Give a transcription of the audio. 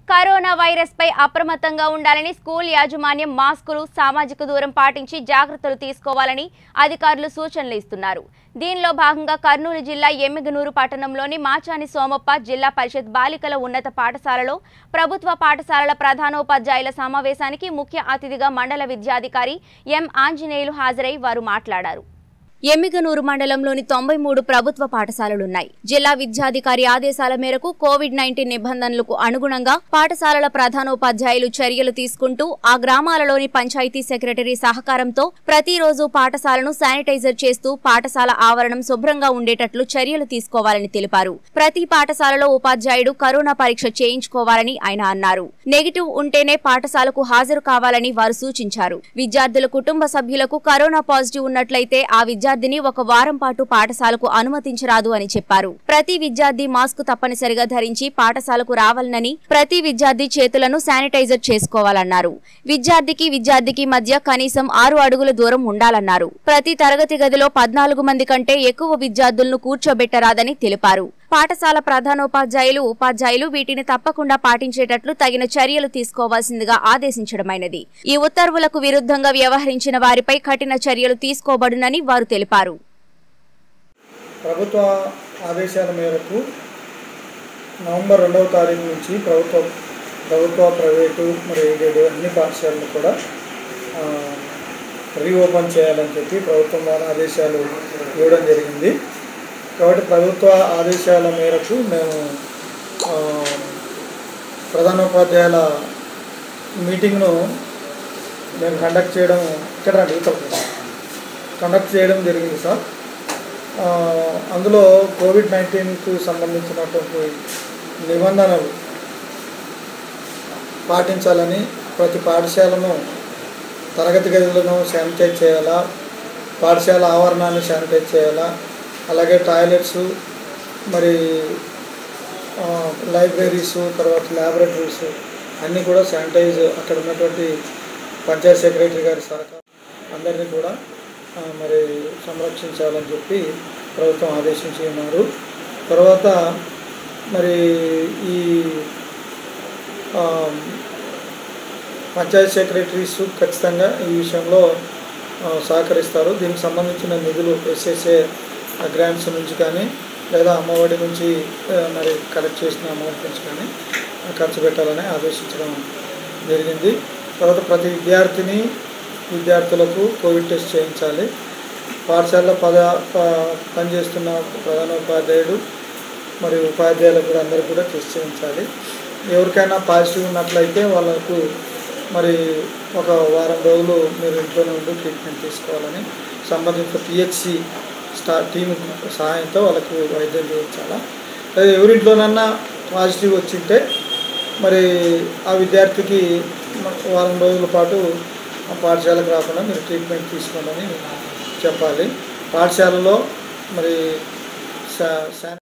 corona virus పై అప్రమత్తంగా ఉండాలని school యాజమాన్యం మాస్కులు సామాజిక దూరం పాటించి జాగ్రత్తలు తీసుకోవాలని అధికారులు సూచనలు ఇస్తున్నారు దీనిలో భాగంగా కర్నూలు జిల్లా ఎమ్మిగనూరు పట్టణంలోని మాచాని సోమప్ప జిల్లా పరిషత్ బాలికల ఉన్నత పాఠశాలలో ప్రభుత్వ పాఠశాలల ప్రధానోపాధ్యాయుల సమావేశానికి ముఖ్య అతిథిగా మండల విద్యాధికారి ఎం ఆంజనేయులు హాజరై వారు మాట్లాడారు ఎమ్మిగనూరు మండలంలోని తొంభై మూడు ప్రభుత్వ పాఠశాలలున్నాయి జిల్లా విద్యాధికారి ఆదేశాల మేరకు కోవిడ్ నైన్టీన్ నిబంధనలకు అనుగుణంగా పాఠశాలల ప్రధానోపాధ్యాయులు చర్యలు తీసుకుంటూ ఆ గ్రామాలలోని పంచాయతీ సెక్రటరీ సహకారంతో ప్రతిరోజు పాఠశాలను శానిటైజర్ చేస్తూ పాఠశాల ఆవరణం శుభ్రంగా ఉండేటట్లు చర్యలు తీసుకోవాలని తెలిపారు ప్రతి పాఠశాలలో ఉపాధ్యాయుడు కరోనా పరీక్ష చేయించుకోవాలని ఆయన అన్నారు నెగిటివ్ ఉంటేనే పాఠశాలకు హాజరు కావాలని వారు సూచించారు విద్యార్థుల కుటుంబ సభ్యులకు కరోనా పాజిటివ్ ఉన్నట్లయితే ఆ విద్యార్థిని ఒక వారం పాటు పాఠశాలకు అనుమతించరాదు అని చెప్పారు ప్రతి విద్యార్థి మాస్క్ తప్పనిసరిగా ధరించి పాఠశాలకు రావాలనని ప్రతి విద్యార్థి చేతులను శానిటైజర్ చేసుకోవాలన్నారు విద్యార్థికి విద్యార్థికి మధ్య కనీసం ఆరు అడుగుల దూరం ఉండాలన్నారు ప్రతి తరగతి గదిలో పద్నాలుగు మంది కంటే ఎక్కువ విద్యార్థులను కూర్చోబెట్టరాదని తెలిపారు పాఠశాల ప్రధానోపాధ్యాయులు ఉపాధ్యాయులు వీటిని తప్పకుండా పాటించేటట్లు తగిన చర్యలు తీసుకోవాల్సిందిగా ఆదేశించడమైనది ఈ ఉత్తర్వులకు విరుద్ధంగా వ్యవహరించిన వారిపై కఠిన చర్యలు తీసుకోబడునని వారు తెలిపారు ప్రభుత్వ ఆదేశాల మేరకు నవంబర్ రెండవ తారీఖు నుంచి ప్రభుత్వ ప్రభుత్వ ప్రైవేటు మరి ఎయిడెడ్ అన్ని పాఠశాలలు కూడా ఆ, రీఓపెన్ చేయాలని చెప్పి ప్రభుత్వం వారి ఆదేశాలు ఇవ్వడం జరిగింది కాబట్టి ప్రభుత్వ ఆదేశాల మేరకు మేము ఆ, ప్రధానోపాధ్యాయుల మీటింగ్ను మేము కండక్ట్ చేయడం ఇక్కడ రండి ఇక్కడ కండక్ట్ చేయడం జరిగింది సార్ ఆ, అందులో కోవిడ్ నైన్టీన్కు సంబంధించినటువంటి నిబంధనలు పాటించాలని ప్రతి పాఠశాలను తరగతి గదులను శానిటైజ్ చేయాలా పాఠశాల ఆవరణాన్ని శానిటైజ్ చేయాలా అలాగే టాయిలెట్స్ మరి ఆ, లైబ్రరీస్ తర్వాత ల్యాబొరేటరీస్ అన్నీ కూడా శానిటైజ్ అక్కడ ఉన్నటువంటి పంచాయత్ సెక్రటరీ గారి సహకారం అందరినీ కూడా ఆ, మరి సంరక్షించాలని చెప్పి ప్రభుత్వం ఆదేశించి ఉన్నారు తర్వాత మరి ఈ ఆ, పంచాయత్ సెక్రటరీస్ ఖచ్చితంగా ఈ విషయంలో ఆ, సహకరిస్తారు దీనికి సంబంధించిన నిధులు ఎస్ఎస్ఏ గ్రాంట్స్ నుంచి కానీ లేదా అమ్మఒడి నుంచి ఆ, మరి కలెక్ట్ చేసిన అమౌంట్ నుంచి కానీ ఖర్చు పెట్టాలని ఆదేశించడం జరిగింది తర్వాత ప్రతి విద్యార్థిని విద్యార్థులకు కోవిడ్ టెస్ట్ చేయించాలి పాఠశాలలో పద ప- పనిచేస్తున్న ప్రధాన ఉపాధ్యాయుడు మరియు ఉపాధ్యాయులకు కూడా అందరికీ కూడా టెస్ట్ చేయించాలి ఎవరికైనా పాజిటివ్ ఉన్నట్లయితే వాళ్ళకు మరి ఒక వారం రోజులు మీరు ఇంట్లోనే ఉండి ట్రీట్మెంట్ తీసుకోవాలని సంబంధిత పిహెచ్సి స్టా టీం సహాయంతో వాళ్ళకు వైద్యం చేయించాలా లేదా ఎవరింట్లోనన్నా పాజిటివ్ వచ్చింటే మరి ఆ విద్యార్థికి వారం రోజుల పాటు ఆ పాఠశాలకు రాకుండా మీరు ట్రీట్మెంట్ తీసుకోవాలని చెప్పాలి పాఠశాలలో మరి శా శా